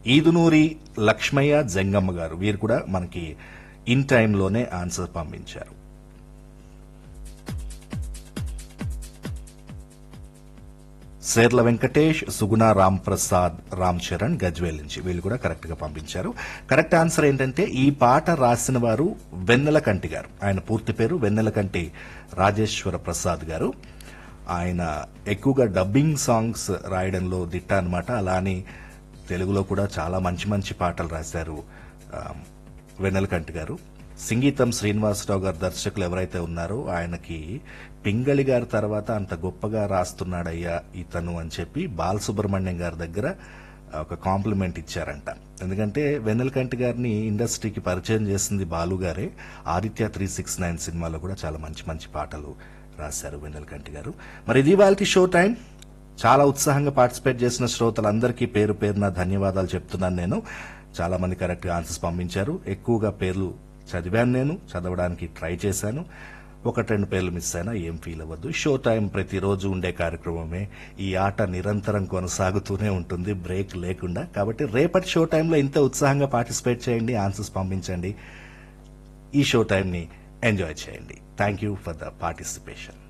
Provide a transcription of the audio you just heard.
ఈదునూరి లక్ష్మయ్య జంగమ్మ గారు వీరు కూడా మనకి ఇన్ టైంలోనే ఆన్సర్ పంపించారు సేర్ల వెంకటేష్ సుగుణ రామ్ ప్రసాద్ రామ్ చరణ్ గజ్వేల్ నుంచి వీళ్ళు కూడా కరెక్ట్ గా పంపించారు కరెక్ట్ ఆన్సర్ ఏంటంటే ఈ పాట రాసిన వారు వెన్నెలకంటి గారు ఆయన పూర్తి పేరు వెన్నెలకంటి రాజేశ్వర ప్రసాద్ గారు ఆయన ఎక్కువగా డబ్బింగ్ సాంగ్స్ రాయడంలో దిట్ట అనమాట అలానే తెలుగులో కూడా చాలా మంచి మంచి పాటలు రాశారు ఆ, వెన్నెలకంటి గారు సంగీతం శ్రీనివాసరావు గారు దర్శకులు ఎవరైతే ఉన్నారో ఆయనకి పింగళి గారి తర్వాత అంత గొప్పగా రాస్తున్నాడయ్యా ఇతను అని చెప్పి బాలసుబ్రహ్మణ్యం గారి దగ్గర ఒక కాంప్లిమెంట్ ఇచ్చారంట ఎందుకంటే వెన్నెలకంటి గారిని ఇండస్ట్రీకి పరిచయం చేసింది బాలు గారే ఆదిత్య త్రీ సిక్స్ నైన్ సినిమాలో కూడా చాలా మంచి మంచి పాటలు రాశారు వెన్నెలకంటి గారు మరి ఇది వాళ్ళకి షో టైం చాలా ఉత్సాహంగా పార్టిసిపేట్ చేసిన శ్రోతలందరికీ పేరు పేరున ధన్యవాదాలు చెప్తున్నాను నేను చాలా మంది కరెక్ట్ గా ఆన్సర్స్ పంపించారు ఎక్కువగా పేర్లు చదివాను నేను చదవడానికి ట్రై చేశాను ఒకటి రెండు పేర్లు మిస్ అయినా ఏం ఫీల్ అవ్వద్దు షో టైం ప్రతిరోజు ఉండే కార్యక్రమమే ఈ ఆట నిరంతరం కొనసాగుతూనే ఉంటుంది బ్రేక్ లేకుండా కాబట్టి రేపటి షో టైంలో ఇంత ఉత్సాహంగా పార్టిసిపేట్ చేయండి ఆన్సర్స్ పంపించండి ఈ షో టైంని ఎంజాయ్ చేయండి thank you for the participation